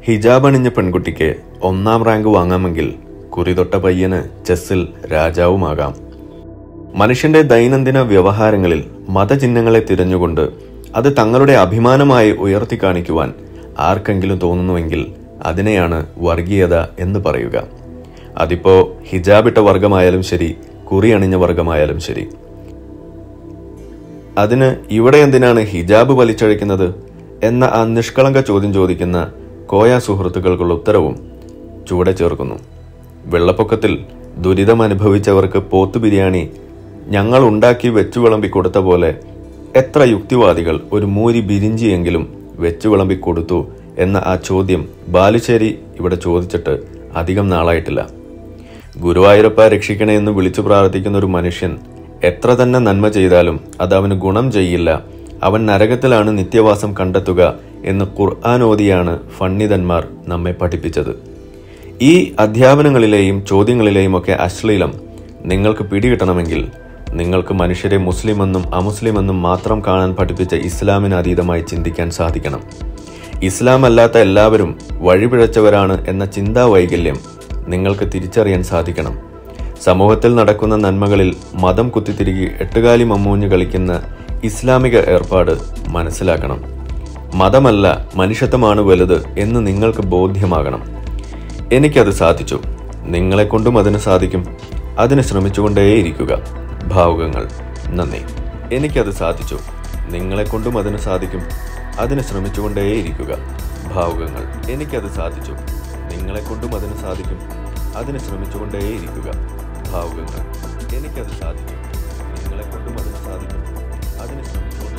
ഹിജാബ് അണിഞ്ഞ പെൺകുട്ടിക്ക് ഒന്നാം റാങ്ക് വാങ്ങാമെങ്കിൽ കുറിതൊട്ട പയ്യന് ചെസ്സിൽ രാജാവുമാകാം മനുഷ്യന്റെ ദൈനംദിന വ്യവഹാരങ്ങളിൽ മതചിഹ്നങ്ങളെ തിരഞ്ഞുകൊണ്ട് അത് തങ്ങളുടെ അഭിമാനമായി ഉയർത്തി കാണിക്കുവാൻ ആർക്കെങ്കിലും തോന്നുന്നുവെങ്കിൽ അതിനെയാണ് വർഗീയത എന്ന് പറയുക അതിപ്പോ ഹിജാബിട്ട വർഗമായാലും ശരി കുറി അണിഞ്ഞ വർഗമായാലും ശരി അതിന് ഇവിടെ എന്തിനാണ് ഹിജാബ് വലിച്ചഴിക്കുന്നത് എന്ന ആ നിഷ്കളങ്ക ചോദ്യം ചോദിക്കുന്ന കോയ സുഹൃത്തുക്കൾക്കുള്ള ഉത്തരവും ചുവടെ ചേർക്കുന്നു വെള്ളപ്പൊക്കത്തിൽ ദുരിതം അനുഭവിച്ചവർക്ക് പോത്തു ബിരിയാണി ഞങ്ങൾ ഉണ്ടാക്കി വെച്ചു വിളമ്പി കൊടുത്ത പോലെ എത്ര യുക്തിവാദികൾ ഒരു മൂരി ബിരിഞ്ചിയെങ്കിലും വെച്ചു വിളമ്പി കൊടുത്തു എന്ന ആ ചോദ്യം ബാലുശ്ശേരി ഇവിടെ ചോദിച്ചിട്ട് അധികം നാളായിട്ടില്ല ഗുരുവായൂരപ്പ രക്ഷിക്കണേ എന്ന് വിളിച്ചു പ്രാർത്ഥിക്കുന്ന ഒരു മനുഷ്യൻ എത്ര തന്നെ നന്മ ചെയ്താലും അത് അവന് ഗുണം ചെയ്യില്ല അവൻ നരകത്തിലാണ് നിത്യവാസം കണ്ടെത്തുക എന്ന് ഖുർആൻ ഓതിയാണ് ഫണ്ണിതന്മാർ നമ്മെ പഠിപ്പിച്ചത് ഈ അധ്യാപനങ്ങളിലെയും ചോദ്യങ്ങളിലെയും ഒക്കെ അശ്ലീലം നിങ്ങൾക്ക് പിടികിട്ടണമെങ്കിൽ നിങ്ങൾക്ക് മനുഷ്യരെ മുസ്ലിമെന്നും അമുസ്ലിമെന്നും മാത്രം കാണാൻ പഠിപ്പിച്ച ഇസ്ലാമിന് അതീതമായി ചിന്തിക്കാൻ സാധിക്കണം ഇസ്ലാം അല്ലാത്ത എല്ലാവരും വഴിപിഴച്ചവരാണ് എന്ന ചിന്താ വൈകല്യം നിങ്ങൾക്ക് തിരിച്ചറിയാൻ സാധിക്കണം സമൂഹത്തിൽ നടക്കുന്ന നന്മകളിൽ മതം കുത്തിത്തിരികി എട്ടുകാലി മമ്മൂഞ്ഞ് കളിക്കുന്ന ഇസ്ലാമിക ഏർപ്പാട് മനസ്സിലാക്കണം മതമല്ല മനുഷ്യത്വമാണ് വലുത് എന്ന് നിങ്ങൾക്ക് ബോധ്യമാകണം എനിക്കത് സാധിച്ചു നിങ്ങളെ കൊണ്ടും അതിന് സാധിക്കും അതിന് ശ്രമിച്ചുകൊണ്ടേയിരിക്കുക ഭാവുകങ്ങൾ നന്ദി എനിക്കത് സാധിച്ചു നിങ്ങളെ കൊണ്ടും അതിന് സാധിക്കും അതിന് ശ്രമിച്ചുകൊണ്ടേയിരിക്കുക ഭാവുകങ്ങൾ എനിക്കത് സാധിച്ചു നിങ്ങളെ കൊണ്ടും അതിന് സാധിക്കും അതിന് ശ്രമിച്ചുകൊണ്ടേയിരിക്കുക ഭാവുകങ്ങൾ എനിക്കത് സാധിച്ചു നിങ്ങളെ കൊണ്ടും അതിന് സാധിക്കും അതിന് ശ്രമിച്ചുകൊണ്ടേ